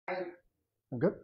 بجد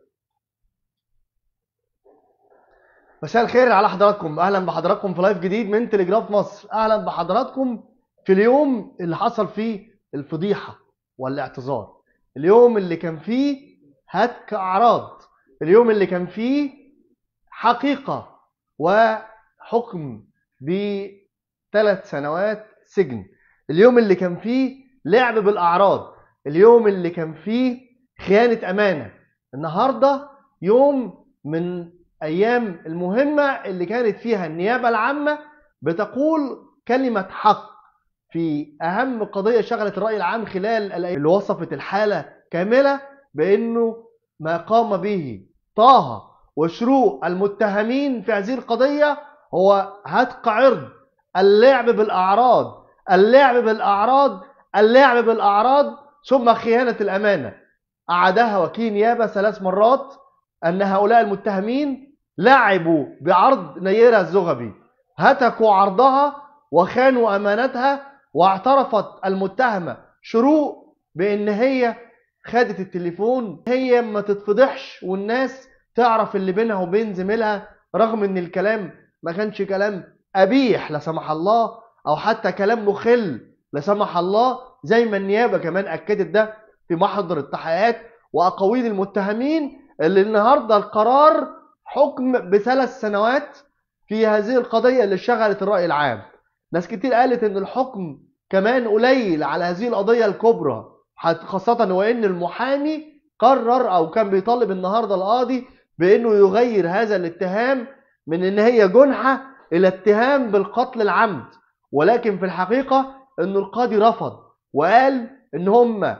مساء الخير على حضراتكم اهلا بحضراتكم في لايف جديد من تلجراف مصر اهلا بحضراتكم في اليوم اللي حصل فيه الفضيحه والاعتذار اليوم اللي كان فيه هتك اعراض اليوم اللي كان فيه حقيقه وحكم بثلاث سنوات سجن اليوم اللي كان فيه لعب بالاعراض اليوم اللي كان فيه خيانه امانه النهارده يوم من ايام المهمه اللي كانت فيها النيابه العامه بتقول كلمه حق في اهم قضيه شغلت الراي العام خلال الأيام اللي وصفت الحاله كامله بانه ما قام به طه وشروق المتهمين في هذه القضيه هو هتك عرض اللعب بالاعراض اللعب بالاعراض اللعب بالاعراض ثم خيانه الامانه اعادها وكيل نيابه ثلاث مرات ان هؤلاء المتهمين لعبوا بعرض نيرة الزغبي هتكوا عرضها وخانوا امانتها واعترفت المتهمه شروق بان هي خدت التليفون هي ما تتفضحش والناس تعرف اللي بينها وبين زميلها رغم ان الكلام ما كانش كلام قبيح لا سمح الله او حتى كلام مخل لا سمح الله زي ما النيابه كمان اكدت ده في محضر التحقيقات واقاويل المتهمين اللي النهارده القرار حكم بثلاث سنوات في هذه القضيه اللي شغلت الراي العام ناس كتير قالت ان الحكم كمان قليل على هذه القضيه الكبرى خاصه وان المحامي قرر او كان بيطالب النهارده القاضي بانه يغير هذا الاتهام من ان هي جنحه الى اتهام بالقتل العمد ولكن في الحقيقه ان القاضي رفض وقال ان هم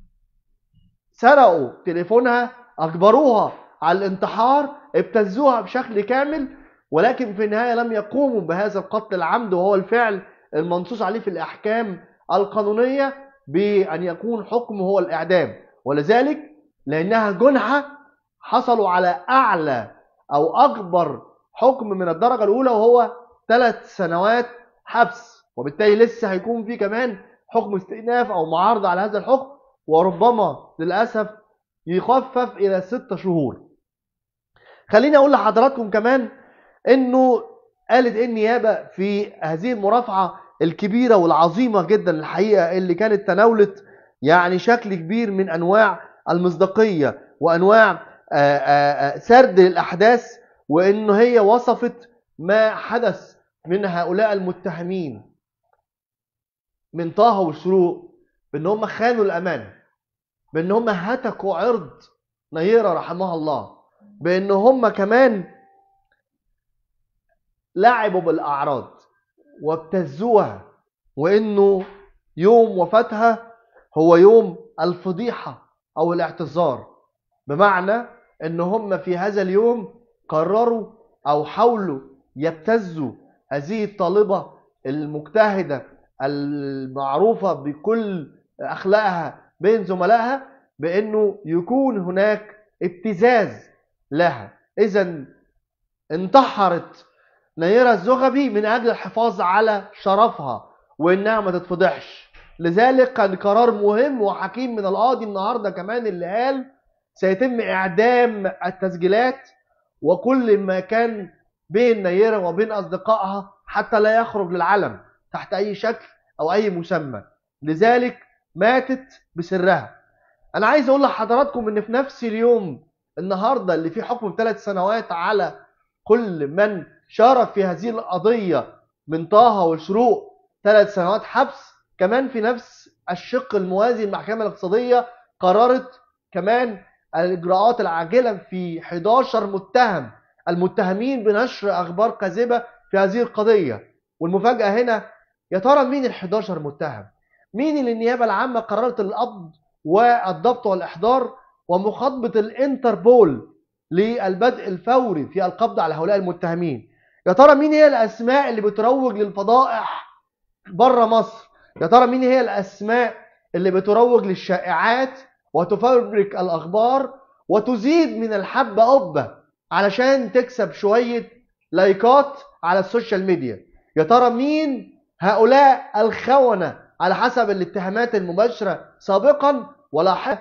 سرقوا تليفونها اجبروها على الانتحار ابتزوها بشكل كامل ولكن في النهايه لم يقوموا بهذا القتل العمد وهو الفعل المنصوص عليه في الاحكام القانونيه بان يكون حكم هو الاعدام ولذلك لانها جنحه حصلوا على اعلى او اكبر حكم من الدرجه الاولى وهو ثلاث سنوات حبس وبالتالي لسه هيكون في كمان حكم استئناف او معارضه على هذا الحكم وربما للاسف يخفف الى ست شهور خليني اقول لحضراتكم كمان انه قالت النيابه في هذه المرافعه الكبيره والعظيمه جدا الحقيقه اللي كانت تناولت يعني شكل كبير من انواع المصداقيه وانواع سرد الاحداث وانه هي وصفت ما حدث من هؤلاء المتهمين من طه وشروق بان هم خانوا الامانه بان هم هتكوا عرض نيره رحمها الله بان هم كمان لعبوا بالاعراض وابتزوها وانه يوم وفاتها هو يوم الفضيحه او الاعتذار بمعنى ان هم في هذا اليوم قرروا او حاولوا يبتزوا هذه الطالبه المجتهده المعروفه بكل اخلاقها بين زملائها بانه يكون هناك ابتزاز لها اذا انتحرت نيرة الزغبي من اجل الحفاظ على شرفها وانها ما تتفضحش لذلك كان قرار مهم وحكيم من القاضي النهارده كمان اللي قال سيتم اعدام التسجيلات وكل ما كان بين نيرة وبين اصدقائها حتى لا يخرج للعلم تحت اي شكل او اي مسمى لذلك ماتت بسرها انا عايز اقول لحضراتكم ان في نفس اليوم النهارده اللي فيه حكم بثلاث سنوات على كل من شارك في هذه القضيه من طه وشروق ثلاث سنوات حبس كمان في نفس الشق الموازي المحكمه الاقتصاديه قررت كمان الاجراءات العاجله في 11 متهم المتهمين بنشر اخبار كاذبه في هذه القضيه والمفاجاه هنا يا ترى مين ال 11 متهم مين اللي النيابه العامه قررت القبض والضبط والاحضار ومخاطبه الانتربول للبدء الفوري في القبض على هؤلاء المتهمين يا ترى مين هي الاسماء اللي بتروج للفضائح بره مصر يا ترى مين هي الاسماء اللي بتروج للشائعات وتفبرك الاخبار وتزيد من الحبه قبه علشان تكسب شويه لايكات على السوشيال ميديا يا ترى مين هؤلاء الخونه على حسب الاتهامات المباشره سابقا ولاحقا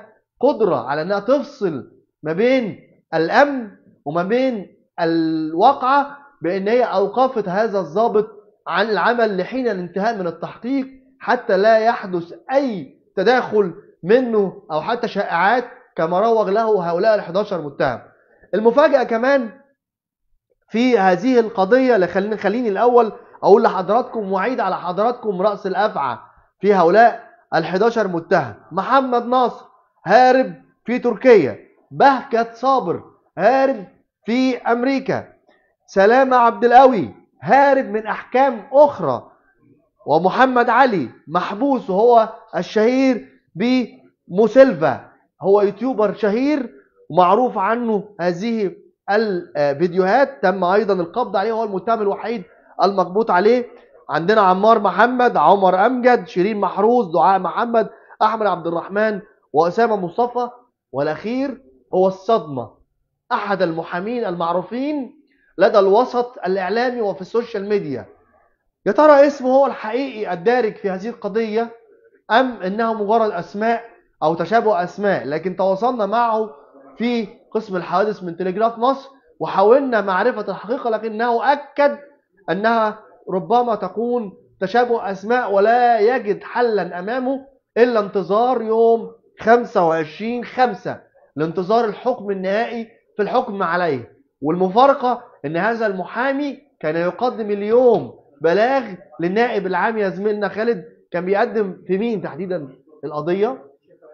قدره على انها تفصل ما بين الامن وما بين الواقعه بان هي اوقفت هذا الضابط عن العمل لحين الانتهاء من التحقيق حتى لا يحدث اي تداخل منه او حتى شائعات كما روج له هؤلاء ال 11 متهم. المفاجاه كمان في هذه القضيه اللي خليني خليني الاول اقول لحضراتكم واعيد على حضراتكم راس الافعى في هؤلاء ال 11 متهم محمد ناصر هارب في تركيا بهجت صابر هارب في امريكا سلامه عبد القوي هارب من احكام اخرى ومحمد علي محبوس وهو الشهير بموسيلفا هو يوتيوبر شهير ومعروف عنه هذه الفيديوهات تم ايضا القبض عليه هو المتهم الوحيد المقبوض عليه عندنا عمار محمد عمر امجد شيرين محروس دعاء محمد احمد عبد الرحمن واسامه مصطفى والاخير هو الصدمه احد المحامين المعروفين لدى الوسط الاعلامي وفي السوشيال ميديا يا ترى اسمه هو الحقيقي الدارج في هذه القضيه ام انها مجرد اسماء او تشابه اسماء لكن تواصلنا معه في قسم الحوادث من تلجراف مصر وحاولنا معرفه الحقيقه لكنه اكد انها ربما تكون تشابه اسماء ولا يجد حلا امامه الا انتظار يوم 25 5 لانتظار الحكم النهائي في الحكم عليه والمفارقه ان هذا المحامي كان يقدم اليوم بلاغ للنائب العام يا زميلنا خالد كان بيقدم في مين تحديدا القضيه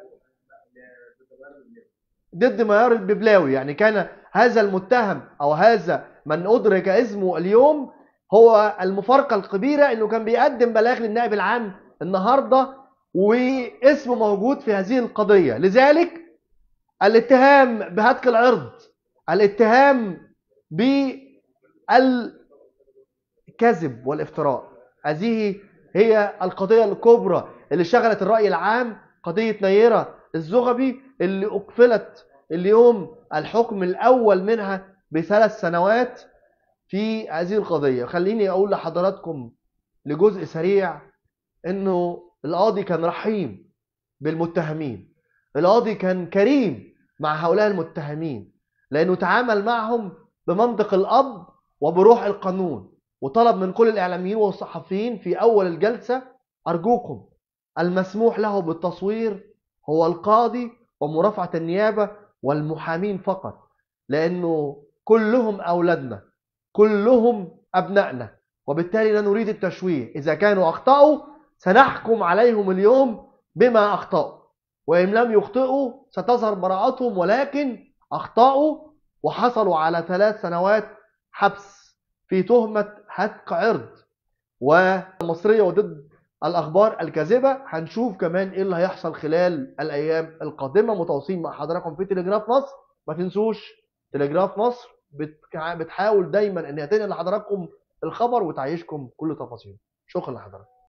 ضد ميار الببلاوي يعني كان هذا المتهم او هذا من ادرك اسمه اليوم هو المفارقه الكبيره انه كان بيقدم بلاغ للنائب العام النهارده واسمه موجود في هذه القضيه لذلك الاتهام بهتك العرض الاتهام بالكذب والافتراء هذه هي القضيه الكبرى اللي شغلت الراي العام قضيه نيره الزغبي اللي اقفلت اليوم الحكم الاول منها بثلاث سنوات في هذه القضيه خليني اقول لحضراتكم لجزء سريع انه القاضي كان رحيم بالمتهمين القاضي كان كريم مع هؤلاء المتهمين لانه تعامل معهم بمنطق الاب وبروح القانون وطلب من كل الاعلاميين والصحفيين في اول الجلسه ارجوكم المسموح له بالتصوير هو القاضي ومرافعه النيابه والمحامين فقط لانه كلهم اولادنا كلهم ابنائنا وبالتالي لا نريد التشويه اذا كانوا اخطاوا سنحكم عليهم اليوم بما اخطاوا وان لم يخطئوا ستظهر براءتهم ولكن اخطاوا وحصلوا على ثلاث سنوات حبس في تهمه هتك عرض ومصريه وضد الاخبار الكاذبه هنشوف كمان ايه اللي هيحصل خلال الايام القادمه متواصلين مع حضراتكم في تلجراف مصر ما تنسوش تلجراف مصر بتحاول دايما ان هي تنقل لحضراتكم الخبر وتعيشكم كل تفاصيله شكرا لحضراتكم